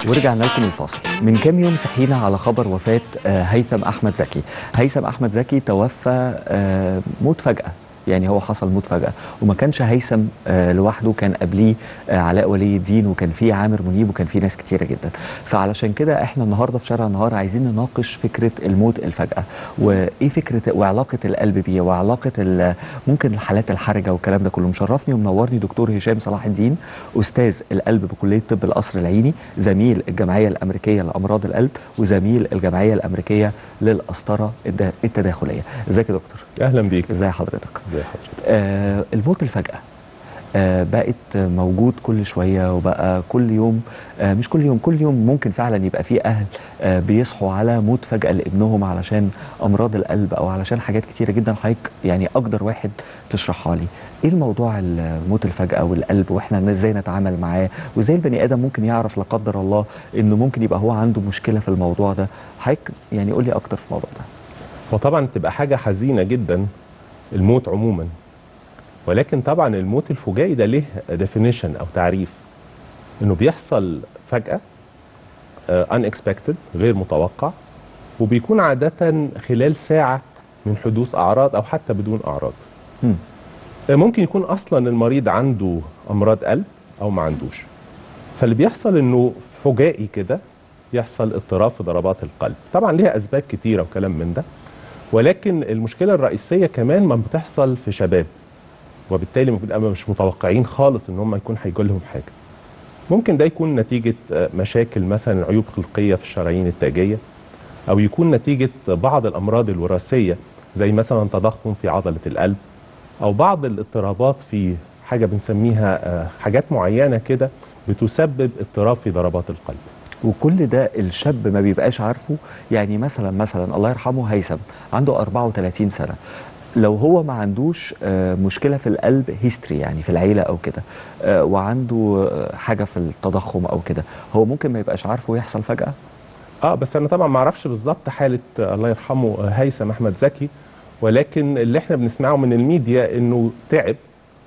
ورجعنا لكم الفاصل من كام يوم صحينا على خبر وفاة آه، هيثم أحمد زكي هيثم أحمد زكي توفى آه، موت فجأة يعني هو حصل موت فجأة وما كانش هيثم آه، لوحده كان قبليه آه، علاء ولي الدين وكان فيه عامر منيب وكان فيه ناس كتيرة جدا فعلشان كده احنا النهارده في شارع النهار عايزين نناقش فكرة الموت الفجأة وايه فكرة وعلاقة القلب بيه وعلاقة ال- ممكن الحالات الحرجة والكلام ده كله مشرفني ومنورني دكتور هشام صلاح الدين استاذ القلب بكلية طب القصر العيني زميل الجمعية الأمريكية لأمراض القلب وزميل الجمعية الأمريكية للقسطرة الد- التداخلية ازيك يا دكتور اهلا بيك ازي حضرتك ازي حضرتك آه الموت الفجأة آه بقت موجود كل شوية وبقى كل يوم آه مش كل يوم كل يوم ممكن فعلا يبقى في أهل آه بيصحوا على موت فجأة لابنهم علشان أمراض القلب أو علشان حاجات كتيرة جدا حضرتك يعني أقدر واحد تشرحها لي إيه الموضوع الموت الفجأة والقلب وإحنا إزاي نتعامل معاه وإزاي البني آدم ممكن يعرف لا قدر الله إنه ممكن يبقى هو عنده مشكلة في الموضوع ده حضرتك يعني قول لي أكتر في الموضوع ده وطبعا تبقى حاجه حزينه جدا الموت عموما ولكن طبعا الموت الفجائي ده ليه ديفينيشن او تعريف انه بيحصل فجاه uh, unexpected غير متوقع وبيكون عاده خلال ساعه من حدوث اعراض او حتى بدون اعراض مم. آه، ممكن يكون اصلا المريض عنده امراض قلب او ما عندوش فاللي بيحصل انه فجائي كده يحصل اضطراب في ضربات القلب طبعا ليها اسباب كتيره وكلام من ده ولكن المشكله الرئيسيه كمان ما بتحصل في شباب وبالتالي بنبقى مش متوقعين خالص ان هم يكون هيجي لهم حاجه ممكن ده يكون نتيجه آه، مشاكل مثلا عيوب خلقيه في الشرايين التاجيه او يكون نتيجه بعض الامراض الوراثيه زي مثلا تضخم في عضله القلب او بعض الاضطرابات في حاجه بنسميها آه، حاجات معينه كده بتسبب اضطراب في ضربات القلب وكل ده الشاب ما بيبقاش عارفه يعني مثلا مثلا الله يرحمه هيثم عنده 34 سنه لو هو ما عندوش آه، مشكله في القلب هيستوري يعني في العيله او كده آه، وعنده آه، حاجه في التضخم او كده هو ممكن ما يبقاش عارفه ويحصل فجاه اه بس انا طبعا ما اعرفش بالظبط حاله آه، الله يرحمه آه، هيثم احمد زكي ولكن اللي احنا بنسمعه من الميديا انه تعب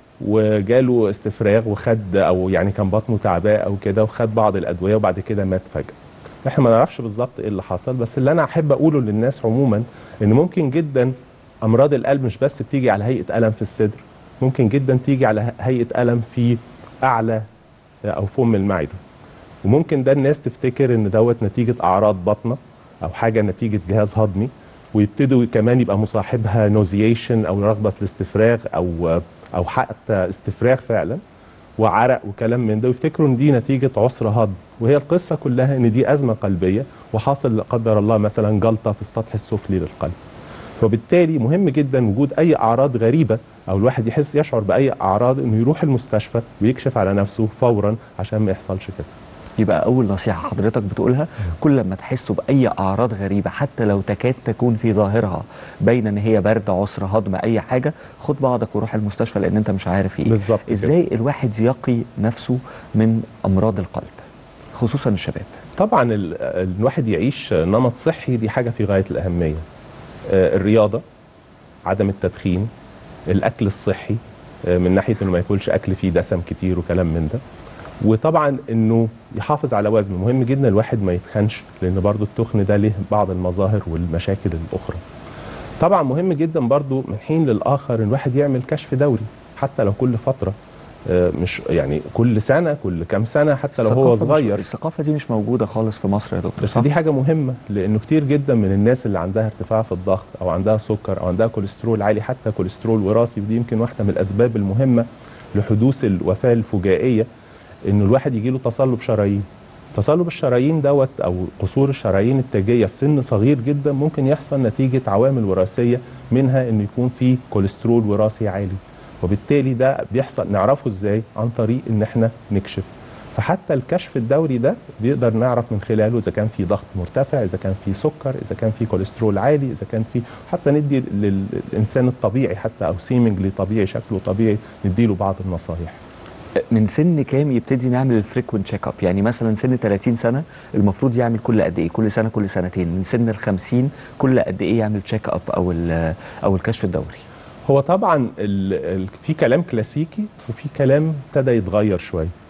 وجاله استفراغ وخد او يعني كان بطنه تعباه او كده وخد بعض الادويه وبعد كده مات فجاه احنا ما نعرفش بالظبط ايه اللي حصل بس اللي انا احب اقوله للناس عموما ان ممكن جدا امراض القلب مش بس بتيجي على هيئه الم في الصدر ممكن جدا تيجي على هيئه الم في اعلى او فم المعده وممكن ده الناس تفتكر ان دوت نتيجه اعراض بطنه او حاجه نتيجه جهاز هضمي ويبتدوا كمان يبقى مصاحبها نوزيشن او رغبه في الاستفراغ او او حتى استفراغ فعلا وعرق وكلام من ده ويفتكروا ان دي نتيجه عسر هضم وهي القصه كلها ان دي ازمه قلبيه وحاصل لا قدر الله مثلا جلطه في السطح السفلي للقلب وبالتالي مهم جدا وجود اي اعراض غريبه او الواحد يحس يشعر باي اعراض انه يروح المستشفى ويكشف على نفسه فورا عشان ما يحصلش كده يبقى اول نصيحه حضرتك بتقولها كل لما تحسوا باي اعراض غريبه حتى لو تكاد تكون في ظاهرها باين ان هي برد عسر هضم اي حاجه خد بعضك وروح المستشفى لان انت مش عارف ايه بالظبط كده. ازاي الواحد يقي نفسه من امراض القلب خصوصا الشباب طبعا ال- ال- الواحد يعيش نمط صحي دي حاجه في غايه الاهميه آه، الرياضه عدم التدخين الاكل الصحي آه، من ناحيه انه ما ياكلش اكل فيه دسم كتير وكلام من ده وطبعا انه يحافظ على وزنه مهم جدا الواحد ما يتخنش لان برضو التخن ده له بعض المظاهر والمشاكل الاخرى طبعا مهم جدا برضو من حين للاخر ان الواحد يعمل كشف دوري حتى لو كل فتره آه، مش يعني كل سنه كل كام سنه حتى لو هو الثقافة مش- صغير الثقافه دي مش موجوده خالص في مصر يا دكتور بس صح؟ دي حاجة مهمة لأنه كتير جدا من الناس اللي عندها ارتفاع في الضغط أو عندها سكر أو عندها كوليسترول عالي حتى كوليسترول وراثي ودي يمكن واحدة من الأسباب المهمة لحدوث الوفاة الفجائية إنه الواحد يجيله تصلب شرايين تصلب الشرايين دوت أو قصور الشرايين التاجية في سن صغير جدا ممكن يحصل نتيجة عوامل وراثية منها إنه يكون في كوليسترول وراثي عالي وبالتالي ده بيحصل نعرفه ازاي عن طريق ان احنا نكشف فحتى الكشف الدوري ده بيقدر نعرف من خلاله اذا كان في ضغط مرتفع اذا كان في سكر اذا كان في كوليسترول عالي اذا كان في حتى ندي للانسان الطبيعي حتى او سيمنجلي طبيعي شكله طبيعي نديله بعض النصائح من سن كام يبتدي نعمل الفريكوينت تشيك اب يعني مثلا سن 30 سنه المفروض يعمل كل قد ايه كل سنه كل سنتين من سن ال 50 كل قد ايه يعمل تشيك اب او ال- او الكشف الدوري هو طبعا ال ال في كلام كلاسيكي وفي كلام ابتدى يتغير شويه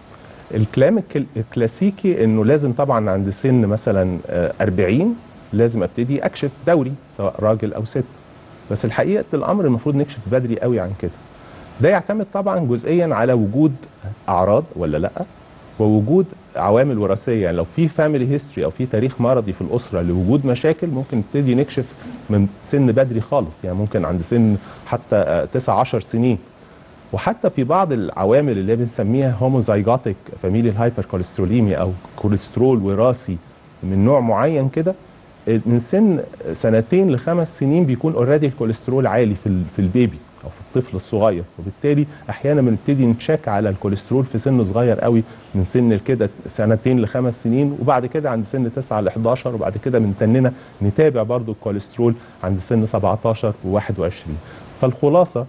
الكلام الكل- الكلاسيكي انه لازم طبعا عند سن مثلا آه، 40 لازم ابتدي اكشف دوري سواء راجل او ست بس الحقيقه الامر المفروض نكشف بدري قوي عن كده ده يعتمد طبعا جزئيا على وجود اعراض ولا لا ووجود عوامل وراثيه يعني لو في فاميلي هيستوري او في تاريخ مرضي في الاسره لوجود مشاكل ممكن نبتدي نكشف من سن بدري خالص يعني ممكن عند سن حتى 9 10 سنين وحتى في بعض العوامل اللي بنسميها هوموزايجوتيك فاميلي الهايبر كوليستروليميا او كوليسترول وراثي من نوع معين كده من سن سنتين لخمس سنين بيكون اوريدي الكوليسترول عالي في ال- في البيبي او في الطفل الصغير وبالتالي احيانا بنبتدي نتشيك على الكوليسترول في سن صغير قوي من سن كده سنتين لخمس سنين وبعد كده عند سن 9 ل 11 وبعد كده بنتننا نتابع برضو الكوليسترول عند سن 17 و21 فالخلاصه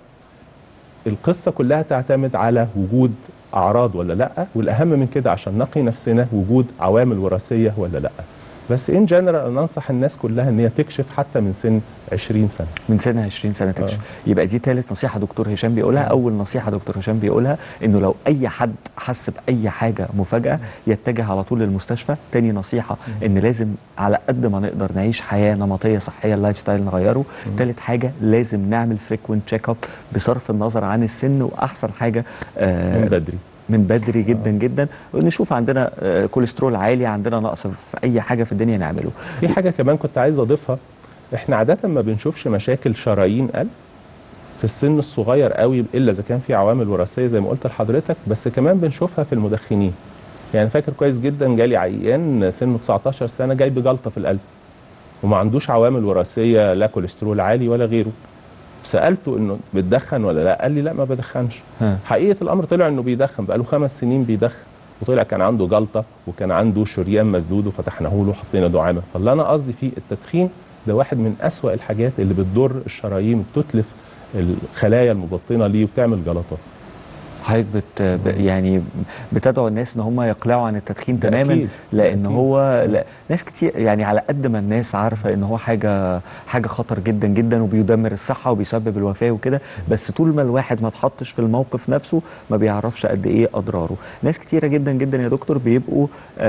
القصه كلها تعتمد على وجود اعراض ولا لا والاهم من كده عشان نقي نفسنا وجود عوامل وراثيه ولا لا بس ان جنرال ننصح الناس كلها ان هي تكشف حتى من سن 20 سنه من سن 20 سنه تكشف يبقى دي ثالث نصيحه دكتور هشام بيقولها اول نصيحه دكتور هشام بيقولها انه لو اي حد حس باي حاجه مفاجاه يتجه على طول للمستشفى تاني نصيحه ان لازم على قد ما نقدر نعيش حياه نمطيه صحيه اللايف ستايل نغيره ثالث حاجه لازم نعمل فريكوينت تشيك اب بصرف النظر عن السن واحسن حاجه آه من بدري من بدري جدا جدا ونشوف عندنا آه، كوليسترول عالي عندنا نقص في اي حاجه في الدنيا نعمله في حاجه كمان كنت عايز اضيفها احنا عاده ما بنشوفش مشاكل شرايين قلب في السن الصغير قوي الا اذا كان في عوامل وراثيه زي ما قلت لحضرتك بس كمان بنشوفها في المدخنين يعني فاكر كويس جدا جالي عيان سنه 19 سنه جاي بجلطه في القلب وما عندوش عوامل وراثيه لا كوليسترول عالي ولا غيره سالته انه بتدخن ولا لا قال لي لا ما بدخنش ها. حقيقه الامر طلع انه بيدخن بقاله خمس سنين بيدخن وطلع كان عنده جلطه وكان عنده شريان مسدود وفتحناه له وحطينا دعامه فاللي انا قصدي فيه التدخين ده واحد من أسوأ الحاجات اللي بتضر الشرايين وبتتلف الخلايا المبطنه ليه وبتعمل جلطات حضرتك بت ب- يعني بتدعو الناس ان هم يقلعوا عن التدخين ده تماما أكيد. لان ده أكيد. هو لا ناس كتير يعني على قد ما الناس عارفه ان هو حاجه حاجه خطر جدا جدا وبيدمر الصحه وبيسبب الوفاه وكده بس طول ما الواحد ما اتحطش في الموقف نفسه ما بيعرفش قد ايه اضراره ناس كتيره جدا جدا يا دكتور بيبقوا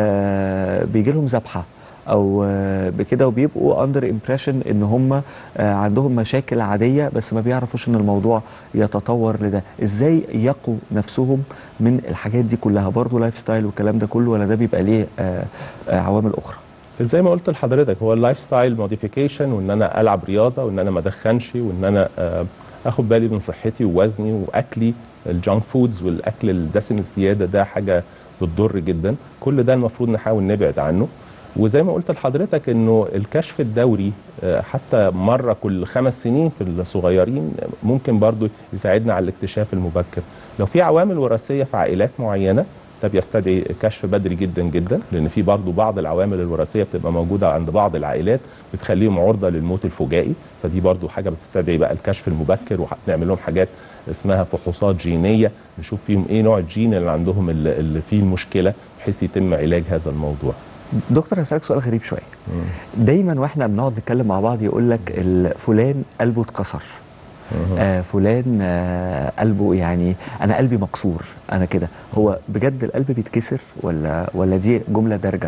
آه بيجي لهم ذبحه او آه، بكده وبيبقوا اندر امبريشن ان هم آه، عندهم مشاكل عاديه بس ما بيعرفوش ان الموضوع يتطور لده ازاي يقوا نفسهم من الحاجات دي كلها برضه لايف ستايل والكلام ده كله ولا ده بيبقى ليه آه، آه، عوامل اخرى زي ما قلت لحضرتك هو اللايف ستايل موديفيكيشن وان انا العب رياضه وان انا ما ادخنش وان انا آه، اخد بالي من صحتي ووزني واكلي الجانك فودز والاكل الدسم الزياده ده حاجه بتضر جدا كل ده المفروض نحاول نبعد عنه وزي ما قلت لحضرتك انه الكشف الدوري آه، حتى مره كل خمس سنين في الصغيرين ممكن برضو يساعدنا على الاكتشاف المبكر لو في عوامل وراثيه في عائلات معينه ده بيستدعي كشف بدري جدا جدا لان في برضو بعض العوامل الوراثيه بتبقى موجوده عند بعض العائلات بتخليهم عرضه للموت الفجائي فدي برضو حاجه بتستدعي بقى الكشف المبكر ونعمل لهم حاجات اسمها فحوصات جينيه نشوف فيهم ايه نوع الجين اللي عندهم اللي اللي فيه المشكله بحيث يتم علاج هذا الموضوع دكتور هسألك سؤال غريب شويه دايما واحنا بنقعد نتكلم مع بعض يقول لك ال- فلان قلبه اتكسر آه فلان آه قلبه يعني انا قلبي مكسور انا كده هو بجد القلب بيتكسر ولا ولا دي جمله دارجه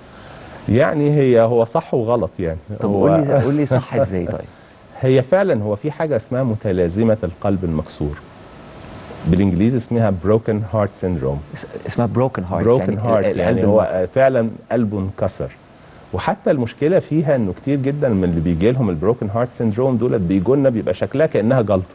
يعني هي هو صح وغلط يعني طب هو قول لي قول لي صح ازاي طيب هي فعلا هو في حاجه اسمها متلازمه القلب المكسور بالانجليزي اسمها broken heart syndrome اس- اسمها بروكن هارت broken heart يعني هو فعلا قلبه انكسر وحتى المشكله فيها انه كتير جدا من اللي بيجي لهم البروكن هارت سيندروم دولت بيجوا لنا بيبقى شكلها كانها جلطه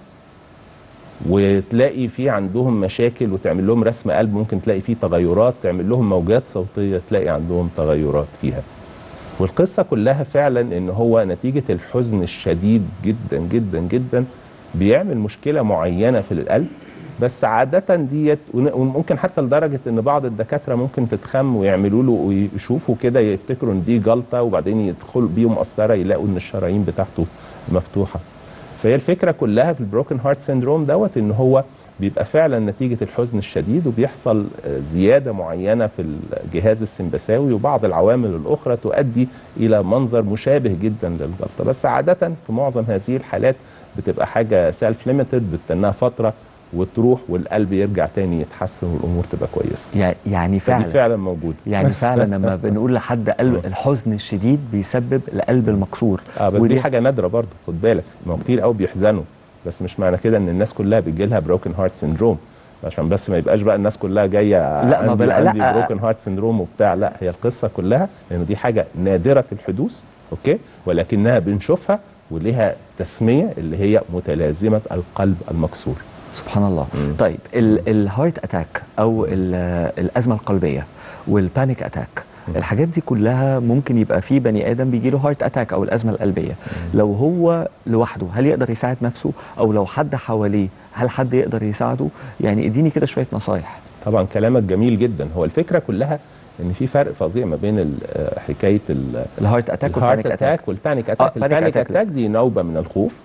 وتلاقي في عندهم مشاكل وتعمل لهم رسم قلب ممكن تلاقي فيه تغيرات تعمل لهم موجات صوتيه تلاقي عندهم تغيرات فيها والقصه كلها فعلا ان هو نتيجه الحزن الشديد جدا جدا جدا بيعمل مشكله معينه في القلب بس عادة ديت ون- وممكن حتى لدرجة ان بعض الدكاترة ممكن تتخم ويعملوا له ويشوفوا كده يفتكروا ان دي جلطة وبعدين يدخلوا بيهم قسطرة يلاقوا ان الشرايين بتاعته مفتوحة فهي الفكرة كلها في البروكن هارت سيندروم دوت ان هو بيبقى فعلا نتيجة الحزن الشديد وبيحصل آه، زيادة معينة في الجهاز السمبثاوي وبعض العوامل الأخرى تؤدي إلى منظر مشابه جدا للجلطة بس عادة في معظم هذه الحالات بتبقى حاجة سيلف ليميتد بتستناها فترة وتروح والقلب يرجع تاني يتحسن والامور تبقى كويسه يع- يعني فدي فعلا فعلا موجوده يعني فعلا لما بنقول لحد قلب الحزن الشديد بيسبب القلب المكسور اه بس ودي دي حاجه نادره برضه خد بالك ما هو كتير قوي بيحزنوا بس مش معنى كده ان الناس كلها بيجي لها بروكن هارت سندروم عشان بس ما يبقاش بقى الناس كلها جايه لا، ما عندي, بلا- لا. عندي بروكن هارت سندروم وبتاع لا هي القصه كلها لان دي حاجه نادره الحدوث اوكي ولكنها بنشوفها وليها تسميه اللي هي متلازمه القلب المكسور سبحان الله طيب ال- الهارت اتاك او ال- الازمه القلبيه والبانيك اتاك الحاجات دي كلها ممكن يبقى في بني ادم بيجي له هارت اتاك او الازمه القلبيه لو هو لوحده هل يقدر يساعد نفسه او لو حد حواليه هل حد يقدر يساعده يعني اديني كده شويه نصايح طبعا كلامك جميل جدا هو الفكره كلها ان في فرق فظيع ما بين ال- آه، حكايه ال- الهارت اتاك الهارت والبانيك اتاك اتاك والبانيك آه، اتاك panic البانيك attack. اتاك دي نوبه من الخوف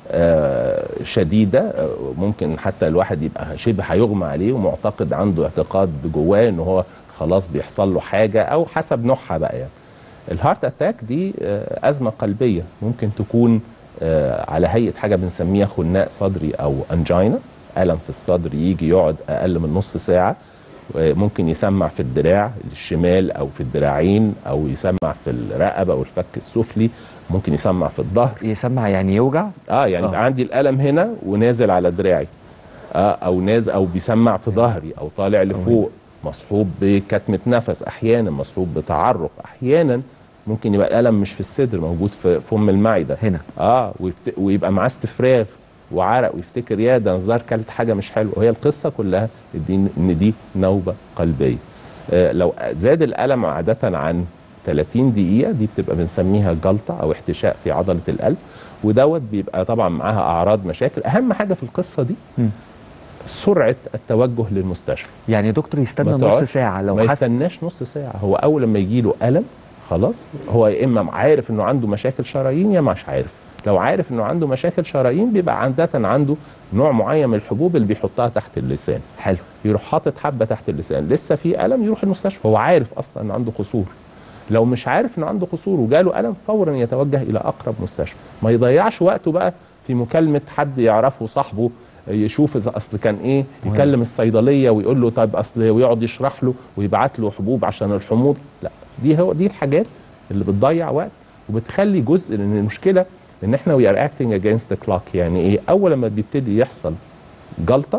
آه، شديده آه، ممكن حتى الواحد يبقى شبه هيغمى عليه ومعتقد عنده اعتقاد جواه ان هو خلاص بيحصل له حاجه او حسب نوعها بقى يعني الهارت اتاك دي آه، ازمه قلبيه ممكن تكون آه، على هيئه حاجه بنسميها خناق صدري او انجينا الم في الصدر يجي يقعد اقل من نص ساعه ممكن يسمع في الدراع الشمال او في الدراعين او يسمع في الرقبه والفك السفلي ممكن يسمع في الظهر يسمع يعني يوجع اه يعني آه. يبقى عندي الالم هنا ونازل على دراعي اه او نازل او بيسمع في ظهري او طالع لفوق مصحوب بكتمه نفس احيانا مصحوب بتعرق احيانا ممكن يبقى الالم مش في الصدر موجود في فم المعده هنا اه ويفت... ويبقى معاه استفراغ وعرق ويفتكر يا ده الظاهر كلت حاجه مش حلوه وهي القصه كلها دي ان دي نوبه قلبيه آه لو زاد الالم عاده عن 30 دقيقه دي بتبقى بنسميها جلطه او احتشاء في عضله القلب ودوت بيبقى طبعا معاها اعراض مشاكل اهم حاجه في القصه دي مم. سرعه التوجه للمستشفى يعني دكتور يستنى ما نص تقعدش- ساعه لو ما حس يستناش نص ساعه هو اول لما يجي له الم خلاص هو يا اما عارف انه عنده مشاكل شرايين يا مش عارف لو عارف انه عنده مشاكل شرايين بيبقى عاده عنده نوع معين من الحبوب اللي بيحطها تحت اللسان حلو يروح حاطط حبه تحت اللسان لسه في الم يروح المستشفى هو عارف اصلا انه عنده قصور لو مش عارف انه عنده قصور وجاله الم فورا يتوجه الى اقرب مستشفى ما يضيعش وقته بقى في مكالمه حد يعرفه صاحبه يشوف اذا اصل كان ايه مهم. يكلم الصيدليه ويقول له طيب اصل ويقعد يشرح له ويبعت له حبوب عشان الحموض لا دي هو دي الحاجات اللي بتضيع وقت وبتخلي جزء لان المشكله ان احنا وي ار اكتنج اجينست ذا كلوك يعني ايه اول لما بيبتدي يحصل جلطه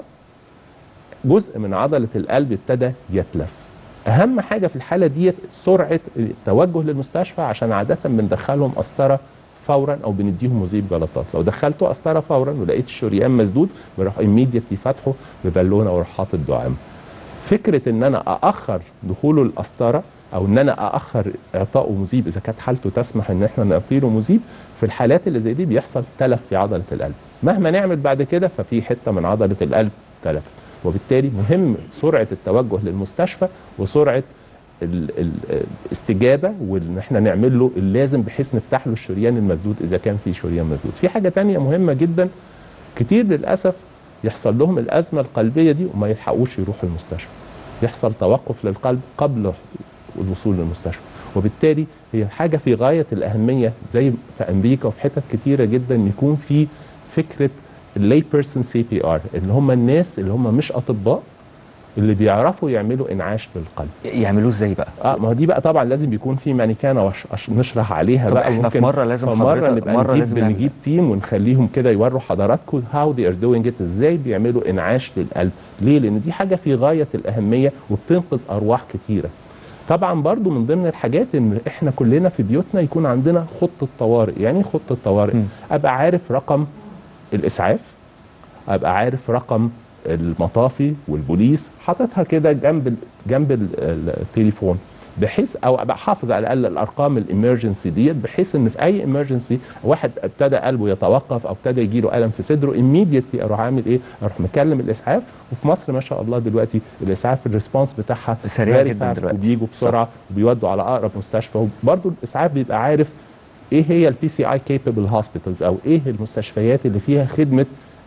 جزء من عضله القلب ابتدى يتلف اهم حاجه في الحاله ديت سرعه التوجه للمستشفى عشان عاده بندخلهم قسطره فورا او بنديهم مذيب جلطات لو دخلته قسطره فورا ولقيت الشريان مسدود بروح ايميديتلي فاتحه ببالونه واروح حاطط دعامه فكره ان انا ااخر دخوله القسطره او ان انا ااخر اعطائه مذيب اذا كانت حالته تسمح ان احنا نعطي له مذيب في الحالات اللي زي دي بيحصل تلف في عضله القلب مهما نعمل بعد كده ففي حته من عضله القلب تلفت وبالتالي مهم سرعه التوجه للمستشفى وسرعه ال- ال- الاستجابه وان احنا نعمل له اللازم بحيث نفتح له الشريان المسدود اذا كان في شريان مسدود في حاجه تانية مهمه جدا كتير للاسف يحصل لهم الازمه القلبيه دي وما يلحقوش يروحوا المستشفى يحصل توقف للقلب قبل الوصول للمستشفى وبالتالي هي حاجه في غايه الاهميه زي في امريكا وفي حتت كتيره جدا يكون في فكره اللاي بيرسون سي بي ار اللي هم الناس اللي هم مش اطباء اللي بيعرفوا يعملوا انعاش للقلب يعملوه ازاي بقى اه ما هو دي بقى طبعا لازم يكون في مانيكانه وش... أش... نشرح عليها طب بقى احنا في ممكن مره لازم مرة حضرتك نبقى مره نجيب لازم نعمل نجيب تيم ونخليهم كده يوروا حضراتكم هاو they ار دوينج ات ازاي بيعملوا انعاش للقلب ليه لان دي حاجه في غايه الاهميه وبتنقذ ارواح كتيره طبعا برضو من ضمن الحاجات ان احنا كلنا في بيوتنا يكون عندنا خطه طوارئ يعني ايه خطه طوارئ م. ابقى عارف رقم الاسعاف ابقى عارف رقم المطافي والبوليس حاططها كده جنب ال- جنب ال- ال- التليفون بحيث او ابقى حافظ على الاقل الارقام الامرجنسي ديت بحيث ان في اي امرجنسي واحد ابتدى قلبه يتوقف او ابتدى يجي له الم في صدره immediately اروح عامل ايه؟ اروح مكلم الاسعاف وفي مصر ما شاء الله دلوقتي الاسعاف الريسبونس بتاعها سريع very جدا fast دلوقتي. وبيجوا بسرعه وبيودوا على اقرب مستشفى وبرضه الاسعاف بيبقى عارف ايه هي البي سي اي كيبل هوسبيتالز او ايه المستشفيات اللي فيها خدمه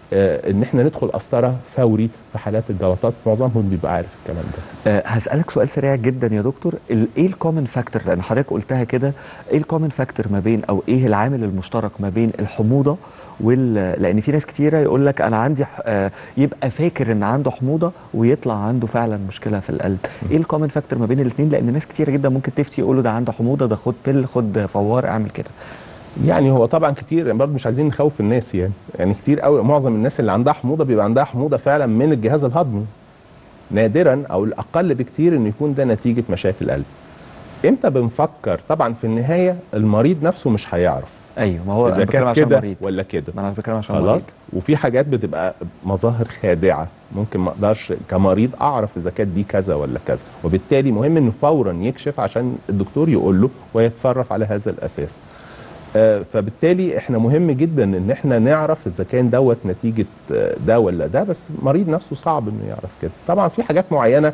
آه، ان احنا ندخل قسطره فوري في حالات الجلطات معظمهم بيبقى عارف الكلام ده أه هسألك سؤال سريع جدا يا دكتور ال- ايه الكومن فاكتور لان حضرتك قلتها كده ايه الكومن فاكتور ما بين او ايه العامل المشترك ما بين الحموضه وال لان في ناس كتيره يقول لك انا عندي ح... آه يبقى فاكر ان عنده حموضه ويطلع عنده فعلا مشكله في القلب ايه الكومن فاكتور ما بين الاثنين لان ناس كتيره جدا ممكن تفتي يقولوا ده عنده حموضه ده خد بيل خد فوار اعمل كده يعني هو طبعا كتير برضه مش عايزين نخوف الناس يعني يعني كتير قوي معظم الناس اللي عندها حموضه بيبقى عندها حموضه فعلا من الجهاز الهضمي نادرا او الاقل بكتير ان يكون ده نتيجه مشاكل قلب امتى بنفكر طبعا في النهايه المريض نفسه مش هيعرف ايوه ما هو اذا انا بتكلم كان عشان كده مريض ولا كده ما انا بتكلم عشان خلاص مريض وفي حاجات بتبقى مظاهر خادعه ممكن ما اقدرش كمريض اعرف اذا كانت دي كذا ولا كذا وبالتالي مهم انه فورا يكشف عشان الدكتور يقول له ويتصرف على هذا الاساس آه، فبالتالي احنا مهم جدا ان احنا نعرف اذا كان دوت نتيجه آه، ده ولا ده بس المريض نفسه صعب انه يعرف كده طبعا في حاجات معينه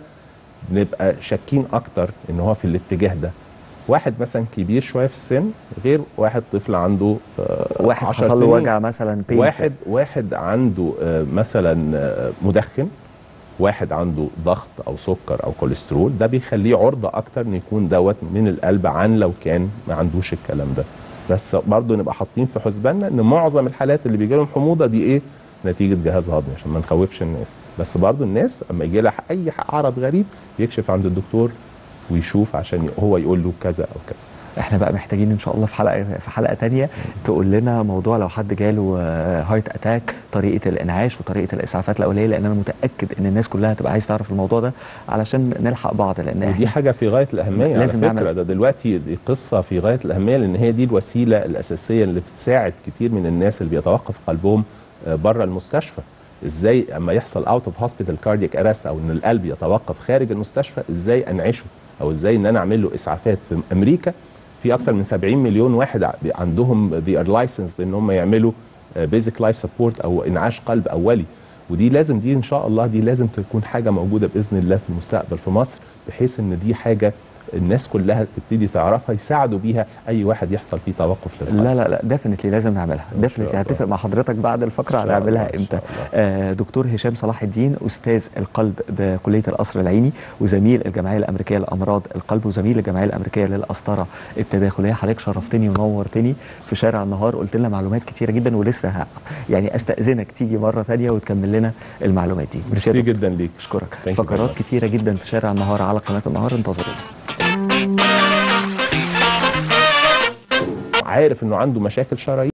بنبقى شاكين اكتر ان هو في الاتجاه ده واحد مثلا كبير شويه في السن غير واحد طفل عنده آه، واحد 10 حصل له سنين. وجع مثلا pain في- واحد واحد عنده آه، مثلا آه، مدخن واحد عنده ضغط او سكر او كوليسترول ده بيخليه عرضه اكتر ان يكون دوت من القلب عن لو كان ما عندوش الكلام ده بس برضه نبقى حاطين في حسباننا ان معظم الحالات اللي بيجي لهم حموضه دي ايه نتيجه جهاز هضمي عشان ما نخوفش الناس بس برضه الناس اما يجي لها اي عرض غريب يكشف عند الدكتور ويشوف عشان هو يقول له كذا او كذا احنا بقى محتاجين ان شاء الله في حلقه في حلقه تانية تقول لنا موضوع لو حد جاله هارت اتاك طريقه الانعاش وطريقه الاسعافات الاوليه لان انا متاكد ان الناس كلها هتبقى عايز تعرف الموضوع ده علشان نلحق بعض لان ودي احنا حاجه في غايه الاهميه لازم على فكره نعمل- ده دلوقتي دي قصه في غايه الاهميه لان هي دي الوسيله الاساسيه اللي بتساعد كتير من الناس اللي بيتوقف قلبهم بره المستشفى ازاي اما يحصل اوت اوف هوسبيتال كاردياك ارست او ان القلب يتوقف خارج المستشفى ازاي انعشه او ازاي ان انا اعمل له اسعافات في امريكا في اكتر من 70 مليون واحد ع- عندهم they are licensed ان هم يعملوا بيزك لايف سبورت او انعاش قلب اولي ودي لازم دي ان شاء الله دي لازم تكون حاجه موجوده باذن الله في المستقبل في مصر بحيث ان دي حاجه الناس كلها تبتدي تعرفها يساعدوا بيها اي واحد يحصل فيه توقف للقلب لا لا لا ديفنتلي لازم نعملها شاء ديفنتلي الله. هتفق مع حضرتك بعد الفقره إن شاء هنعملها الله، إن امتى شاء الله. آه دكتور هشام صلاح الدين استاذ القلب بكليه القصر العيني وزميل الجمعيه الامريكيه لامراض القلب وزميل الجمعيه الامريكيه للقسطره التداخليه حضرتك شرفتني ونورتني في شارع النهار قلت لنا معلومات كتيره جدا ولسه ه... يعني استاذنك تيجي مره ثانيه وتكمل لنا المعلومات دي ميرسي يا ميرسي دكتور. جدا ليك اشكرك Thank you very فقرات much. كتيره جدا في شارع النهار على قناه النهار انتظرونا عارف انه عنده مشاكل شرايين